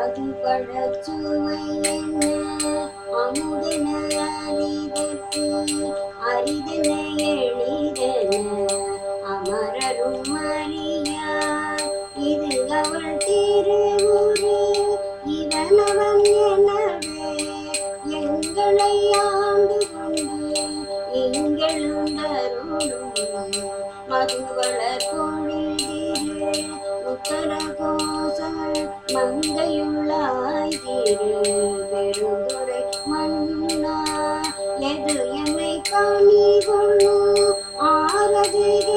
அது பழச்சுவை என்ன அமுதன அரிதற்கு அரிதன எளிதன அமரரும் அறியார் இது அவள் திருவுரு இவனவன் எனவே எங்களை ஆண்டு கொண்டு எங்களும் தருளும் மதுவளர் பொழிதிரு உத்தர கோசல் மங்கையுள்ளாய் திரு பெருந்துரை மன்னா எது எமை காணி கொள்ளும் ஆரது